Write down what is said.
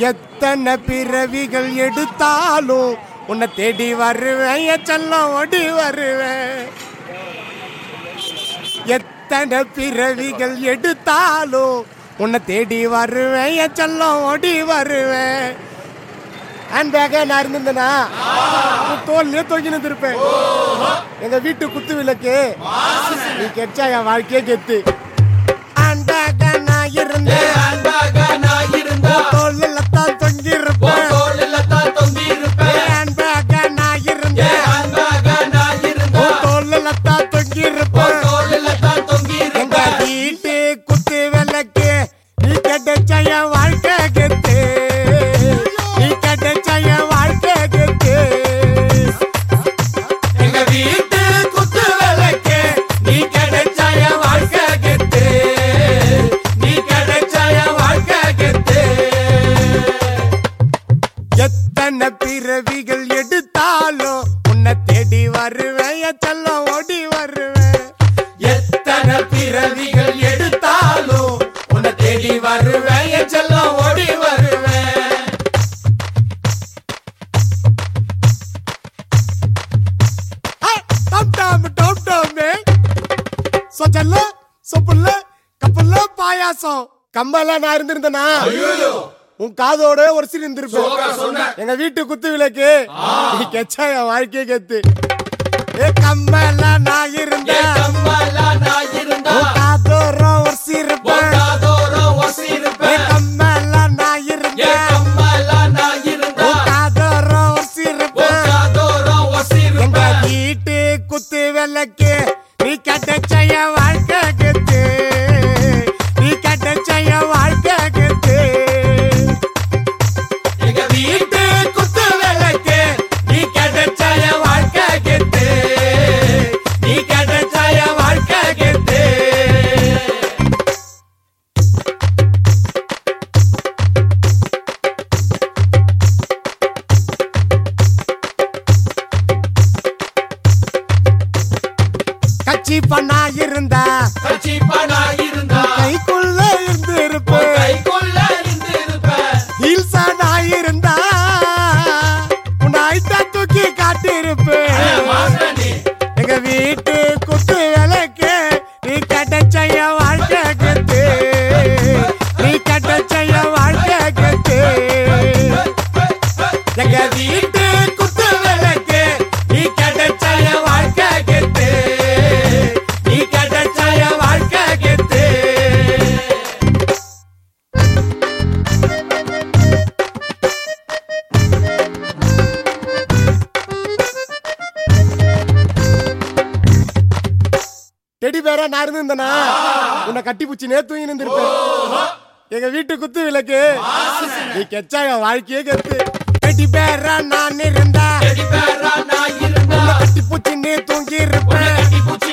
எத்தனை பிறவிகள் எடுத்தாலும் உன்னை தேடி வருவேன் என் செல்லம் ஓடி வருவேன் எத்தனை பிறவிகள் எடுத்தாலும் உன்னை தேடி வருவேன் என் செல்லம் ஓடி வருவேன் ஹேண்ட் பேக்கே நான் இருந்திருந்தேனா உன் தோல்லையே தொங்கி நின்றுருப்பேன் எங்க வீட்டு குத்து விளக்கு நீ கெச்சா என் வாழ்க்கையே கெத்து ஹேண்ட் பேக்கே நான் இருந்தேன் தோல்ல தான் தொங்கி இருப்பேன் ஹேண்ட் பேக்கே நான் இருந்தேன் தோல்ல தான் தொங்கி இருப்பேன் எங்க வீட்டு குத்து விளக்கு நீ கிடைச்ச என் வாழ்க்கை கெத்து நீ கிடைச்ச என் வாழ்க்கை கெத்து எங்க வீட்டு குத்து விளக்கு நீ கிடைச்ச என் வாழ்க்கை கெத்து நீ கிடைச்ச என் வாழ்க்கை கெத்து எத்தனை பிறவிகள் எடுத்தாலும் உன்னை தேடி வருவேன் என் செல்லம் ஓடி வருவேன் எத்தனை பிறவிகள் எடுத்தாலும் உன்னை தேடி வருவேன் என் செல்லம் ஓடி வருவேன் ஹே, டம் டம் டம் டம்மே. சொச்சல்ல சொப்புல்ல கப்பல்ல பாயாசம் கம்பல நான் இருந்திருந்தேனா உன் காதோட ஒரு சிறு இருந்திருப்பேன் எங்க வீட்டு குத்து விளக்கு நீ கெச்சா என் வாழ்க்கையே கெத்து ஏ கம்பல நான் என் இருந்தேன் கம்மலா நான் இருந்தா உன் காதோர ஒரு சிரிப்பேன் ஒட்டாதோறும் ஏ ஒசிருப்பேன் கம்பல நான் என் இருந்தேன் கம்மலா நான் இருந்தா உன் காதோர ஒரு சிரிப்பேன் ஒட்டாதோறும் எங்க ஒசிருப்பேன் வீட்டு குத்து விளக்கு நீ கிடைச்ச என் வாழ்க்கை கெத்து நீ கிடைச்ச என் வாழ்க்கை கெத்து எங்க வீட்டு குத்து விளக்கு நீ கிடைச்ச என் வாழ்க்கை கெத்து நீ கிடைச்ச என் வாழ்க்கை கெத்து கட்சி பண்ணா இருந்தா கட்சிப்பனா இருந்தா கைக்குள்ள இருந்து உன் இருப்பேன் கைக்குள்ள இருந்து இருப்பேன் ஹீல்ஸா நான் இருந்தா உன் ஐட்டா தூக்கி காட்டி இருப்பேன் மாஸ்டர் நீ எங்க வீட்டு குத்து விளக்கு நீ கிடைச்ச என் வாழ்க்கை கெத்து நீ கிடைச்ச என் வாழ்க்கை கெத்து எங்க வீட்டு குத்து விளக்கு நீ கிடைச்ச என் வாழ்க்கை கெத்து நீ கிடைச்ச என் வாழ்க்கை கெத்து டெடி பேரா நான் இருந்திருந்தேனா உன்னை கட்டி பூச்சி நேத்து இருந்திருப்பேன் எங்க வீட்டு குத்து விளக்கு நீ கெச்சா என் வாழ்க்கையே கெத்து டெடி பேரா நான் இருந்தா செடி பேரா நான் இருந்தா உன்னை கட்டி பூச்சி நீ தூங்கி இருப்பேன் கட்டி பூச்சி